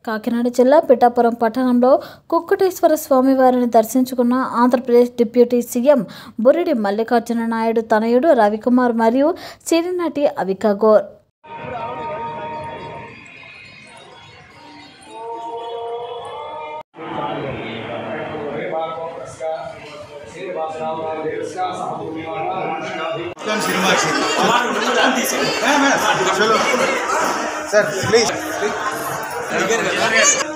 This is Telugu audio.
కాకినాడ జిల్లా పిఠాపురం పట్టణంలో కుక్కటేశ్వర స్వామివారిని దర్శించుకున్న ఆంధ్రప్రదేశ్ డిప్యూటీ సీఎం బుర్రిడి మల్లికార్జున నాయుడు తనయుడు రవికుమార్ మరియు సినీ నటి అవికా గోర్ चलो सर प्लीज